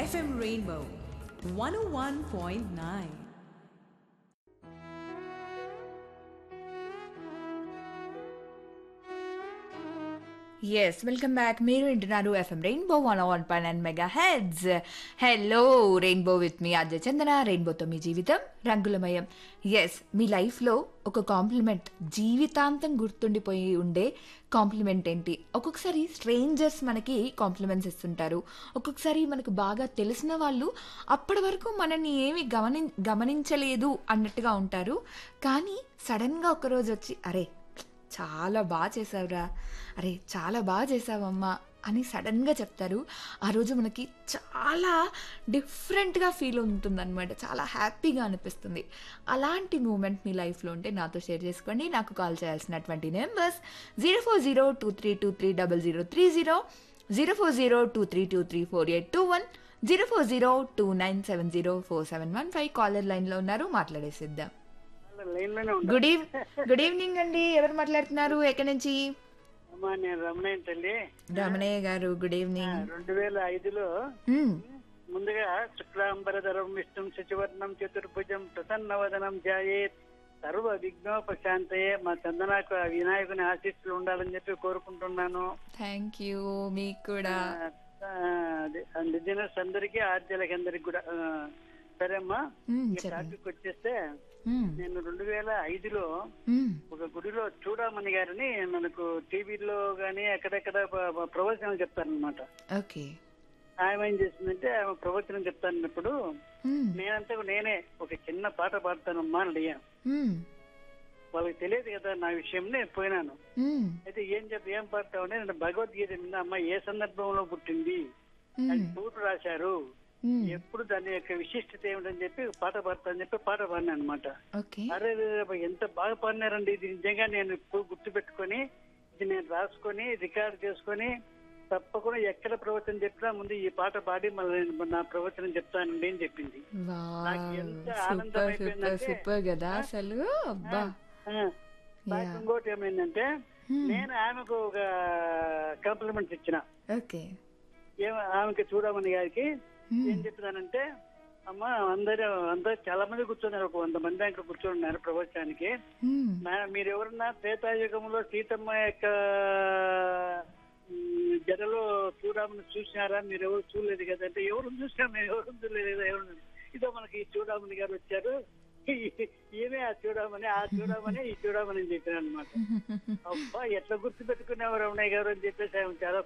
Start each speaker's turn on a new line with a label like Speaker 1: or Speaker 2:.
Speaker 1: FM Rainbow 101.9.
Speaker 2: Yes welcome back మీరు వింటున్నారు FM Rainbow one one point nine mega heads hello Rainbow with మీ అజయ్ చందన రెయిన్బోతో మీ జీవితం రంగులమయం ఎస్ మీ లైఫ్లో ఒక కాంప్లిమెంట్ జీవితాంతం గుర్తుండిపోయి ఉండే కాంప్లిమెంట్ ఏంటి ఒక్కొక్కసారి స్ట్రేంజర్స్ మనకి కాంప్లిమెంట్స్ ఇస్తుంటారు ఒక్కొక్కసారి మనకు బాగా తెలిసిన వాళ్ళు అప్పటి వరకు మనల్ని ఏమి గమని గమనించలేదు అన్నట్టుగా ఉంటారు కానీ సడన్గా ఒకరోజు వచ్చి అరే చాలా బాగా చేసావురా అరే చాలా బాగా చేసావమ్మా అని సడన్గా చెప్తారు ఆ రోజు మనకి చాలా డిఫరెంట్గా ఫీల్ ఉంటుందన్నమాట చాలా హ్యాపీగా అనిపిస్తుంది అలాంటి మూమెంట్ మీ లైఫ్లో ఉంటే నాతో షేర్ చేసుకోండి నాకు కాల్ చేయాల్సినటువంటి numbers zero four zero two three two three double zero three zero zero four zero two three two three four eight two one zero four zero two nine seven zero four seven one five caller లైన్లో ఉన్నారు మాట్లాడేసిద్దాం
Speaker 3: line లోనే ఉంటా
Speaker 2: good ఈవ్ good evening అండి ఎవరు మాట్లాడుతున్నారు ఎక్కడి నుంచి
Speaker 3: అమ్మా నేను రమణయ్య తల్లి
Speaker 2: రమణయ్య గారు గుడ్
Speaker 3: ఆ,
Speaker 2: ఈవినింగ్
Speaker 3: రెండు వేల ఐదులో ముందుగా శుక్లాంబరధరం విష్ణుం శశివర్ణం చతుర్భుజం ప్రసన్నవదనం ధ్యాయేత్ సర్వ విఘ్నోపశాంతయే మా చందనాకు ఆ వినాయకుని ఆశీస్సులు ఉండాలని చెప్పి కోరుకుంటున్నాను
Speaker 2: థ్యాంక్ యూ మీకు కూడా
Speaker 3: బిజినెస్ అందరికి ఆర్జలకి అందరికి కూడా ఆ, సరే అమ్మా
Speaker 2: మ్మ్,
Speaker 3: ఈ
Speaker 2: చెప్పండి
Speaker 3: టాపిక్ వచ్చేస్తే
Speaker 2: మ్మ్,
Speaker 3: నేను రెండు వేల ఐదులో
Speaker 2: మ్మ్,
Speaker 3: ఒక గుడిలో చూడమని గారిని మనకు టీవీలో గానీ అక్కడక్కడ ప- ప- ప్రవచనాలు చెప్తారనమాట
Speaker 2: ఓకే
Speaker 3: ఆమె ఏం చేసిందంటే ఆమె ప్రవచనం చెప్తానప్పుడు
Speaker 2: మ్మ్,
Speaker 3: నేనంతా నేనే ఒక చిన్న పాట పాడతానమ్మా అని అడిగాను
Speaker 2: మ్మ్,
Speaker 3: వాళ్ళకి తెలియదు కదా నా విషయం నేను పోయినాను
Speaker 2: మ్మ్,
Speaker 3: అయితే ఏం చెప్పి ఏం పాడతావు అంటే నేను భగవద్గీత మీద అమ్మ ఏ సందర్భంలో పుట్టింది
Speaker 2: మ్మ్,
Speaker 3: అది పూట రాశారు
Speaker 2: మ్మ్,
Speaker 3: ఎప్పుడు దాని యొక్క విశిష్టత ఏమిటని చెప్పి పాట పాడతా అని చెప్పి పాట పాడినా అనమాట
Speaker 2: ఓకే
Speaker 3: అరే రే రే, ఎంత బాగా పాడినారండి ఇది నిజంగా నేను ఇప్పుడు గుర్తు పెట్టుకొని ఇది నేను రాసుకొని రికార్డ్ చేసుకొని తప్పకుండా ఎక్కడ ప్రవచనం చెప్పినా ముందు ఈ పాట పాడి మళ్ళీ నేను నా ప్రవచనం చెప్తానండి అని చెప్పింది నాకు ఎంత
Speaker 2: సూపర్
Speaker 3: ఆనందం
Speaker 2: సూపర్
Speaker 3: అయిపోయిందంటే,
Speaker 2: సూపర్ కదా అసలు అబ్బా
Speaker 3: ఆ, నాకు
Speaker 2: Yeah.
Speaker 3: ఇంకోటి ఏమైందంటే
Speaker 2: Hmm.
Speaker 3: నేను ఆమెకు ఒక కాంప్లిమెంట్స్ ఇచ్చిన
Speaker 2: ఓకే
Speaker 3: ఏమ ఆమెకి చూడమని గారికి
Speaker 2: మ్మ్,
Speaker 3: ఏం చెప్పినానంటే అమ్మ అందరూ అందరూ చాలా మంది కూర్చున్నారు ఒక వంద మంది అక్కడ కూర్చొని ఉన్నారు ప్రవచనానికి
Speaker 2: మ్మ్,
Speaker 3: నా- మీరు ఎవరన్నా త్రేతాయుగంలో సీతమ్మ యొక్క మ్, జడలో చూడమని చూసినారా మీరు ఎవరు చూడలేదు కదా అంటే ఎవరు చూసినా మేము ఎవరు చూడలేదు కదా ఎవరు ఇదో మనకి ఈ చూడమని గారు వచ్చారు ఈ- ఈమె ఆ చూడమని ఆ చూడమని ఈ చూడమని అని చెప్పాను అనమాట అబ్బా ఎట్లా గుర్తు పెట్టుకునేవారు రమణయ్య గారు అని చెప్పేసి ఆమె చాలా